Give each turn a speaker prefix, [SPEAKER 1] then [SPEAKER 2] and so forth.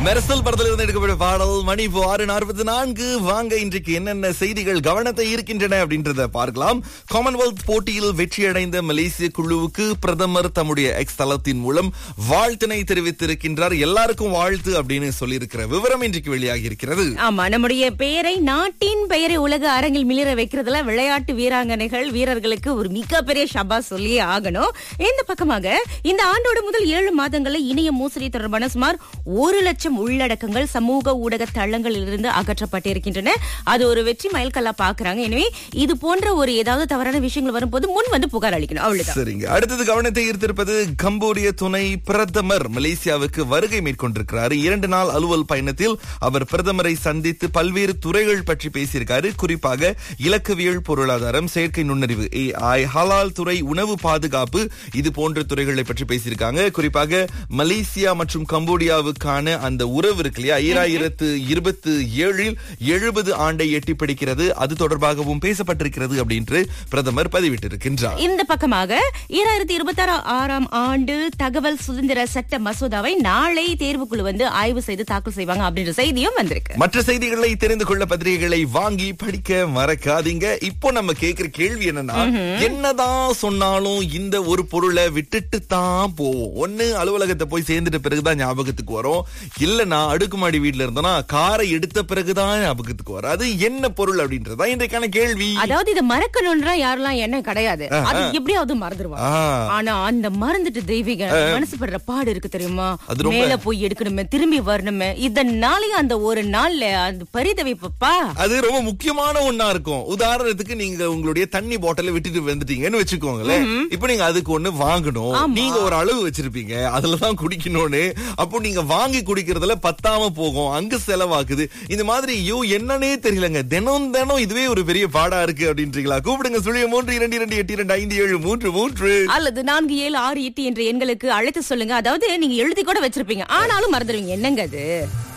[SPEAKER 1] மெர்சல் படத்துல இருந்து எடுக்கப்பட்ட பாடல் மணி இப்போ ஆறு நாற்பத்தி நான்கு வாங்க இன்றைக்கு என்னென்ன செய்திகள் கவனத்தை ஈர்க்கின்றன அப்படின்றத பார்க்கலாம் காமன்வெல்த் போட்டியில் வெற்றியடைந்த மலேசிய குழுவுக்கு பிரதமர் தம்முடைய எக்ஸ் தளத்தின் மூலம் வாழ்த்தினை தெரிவித்திருக்கின்றார் எல்லாருக்கும் வாழ்த்து அப்படின்னு சொல்லியிருக்கிற விவரம் இன்றைக்கு வெளியாகி இருக்கிறது
[SPEAKER 2] ஆமா நம்முடைய பெயரை நாட்டின் பெயரை உலக அரங்கில் மிளிர வைக்கிறதுல விளையாட்டு வீராங்கனைகள் வீரர்களுக்கு ஒரு மிகப்பெரிய ஷபா சொல்லியே ஆகணும் இந்த பக்கமாக இந்த ஆண்டோட முதல் ஏழு மாதங்கள்ல இணைய மோசடி தொடர்பான சுமார் ஒரு லட்சம் உள்ளடக்கங்கள் சமூக ஊடக தளங்களில் இருந்து அகற்றப்பட்டிருக்கின்றன அது ஒரு வெற்றி மைல்கல்லா பாக்குறாங்க எனவே இது போன்ற ஒரு ஏதாவது தவறான விஷயங்கள் வரும்போது முன் வந்து புகார் அளிக்கணும் அவ்வளவுதான்
[SPEAKER 1] சரிங்க அடுத்தது கவனத்தை ஈர்த்திருப்பது கம்போடிய துணை பிரதமர் மலேசியாவுக்கு வருகை மேற்கொண்டிருக்கிறார் இரண்டு நாள் அலுவல் பயணத்தில் அவர் பிரதமரை சந்தித்து பல்வேறு துறைகள் பற்றி பேசியிருக்காரு குறிப்பாக இலக்கவியல் பொருளாதாரம் செயற்கை நுண்ணறிவு ஏஐ ஹலால் துறை உணவு பாதுகாப்பு இது போன்ற துறைகளை பற்றி பேசியிருக்காங்க குறிப்பாக மலேசியா மற்றும் கம்போடியாவுக்கான அந்த உறவு இருக்கு இல்லையா ஈராயிரத்து இருபத்தி ஏழில் எழுபது ஆண்டை எட்டி பிடிக்கிறது அது தொடர்பாகவும் பேசப்பட்டிருக்கிறது அப்படின்று பிரதமர் பதிவிட்டிருக்கின்றார்
[SPEAKER 2] இந்த பக்கமாக ஈராயிரத்தி இருபத்தி ஆறாம் ஆண்டு தகவல் சுதந்திர சட்ட மசோதாவை நாளை தேர்வுக்குழு வந்து ஆய்வு செய்து தாக்கல் செய்வாங்க அப்படின்ற செய்தியும் வந்திருக்கு
[SPEAKER 1] மற்ற செய்திகளை தெரிந்து கொள்ள பத்திரிகைகளை வாங்கி படிக்க மறக்காதீங்க இப்போ நம்ம கேக்குற கேள்வி என்னன்னா என்னதான் சொன்னாலும் இந்த ஒரு பொருளை விட்டுட்டு தான் போவோம் ஒண்ணு அலுவலகத்தை போய் சேர்ந்துட்ட பிறகுதான் ஞாபகத்துக்கு வரும் இல்லனா அடுக்குமாடி வீட்ல இருந்தோம்னா காரை எடுத்த பிறகுதான் ஞாபகத்துக்கு வரும் அது என்ன பொருள் அப்படின்றதா இன்றைக்கான கேள்வி
[SPEAKER 2] அதாவது இதை மறக்கணும்ன்றா யாரெல்லாம் என்ன கிடையாது அது எப்படியாவது மறந்துடுவாங்க
[SPEAKER 1] ஆ.
[SPEAKER 2] ஆனா அந்த மறந்துட்டு தெய்வீக மனசு படுற பாடு இருக்கு தெரியுமா
[SPEAKER 1] அது ரொம்ப-
[SPEAKER 2] மேல போய் எடுக்கணுமே திரும்பி வரணுமே இதனாலயும் அந்த ஒரு நாள்ல அந்த பரிதவிப்பப்பா
[SPEAKER 1] அது ரொம்ப முக்கியமான ஒண்ணா இருக்கும் உதாரணத்துக்கு நீங்க உங்களுடைய தண்ணி பாட்டில விட்டுட்டு வந்துட்டீங்கன்னு வச்சுக்கோங்களேன் இப்போ நீங்க அதுக்கு ஒண்ணு வாங்கணும் நீங்க ஒரு அளவு வச்சிருப்பீங்க அதுலதான் குடிக்கணும்னு அப்போ நீங்க வாங்கி குடிக்கிறதுல பத்தாம போகும் அங்க செலவாக்குது இந்த மாதிரி ஐயோ என்னன்னே தெரியலங்க தினம் தினம் இதுவே ஒரு பெரிய பாடா இருக்கு அப்படின்றீங்களா கூப்பிடுங்க சுழிய மூன்று இரண்டு இரண்டு எட்டு இரண்டு ஐந்து ஏழு மூன்று மூன்று
[SPEAKER 2] அல்லது நான்கு ஏழு ஆறு எட்டு என்ற எண்களுக்கு அழைத்து சொல்லுங்க அதாவது நீங்க எழுதி கூட வச்சிருப்பீங்க ஆனாலும் மறந்துடுவீங்க என்னங்க அது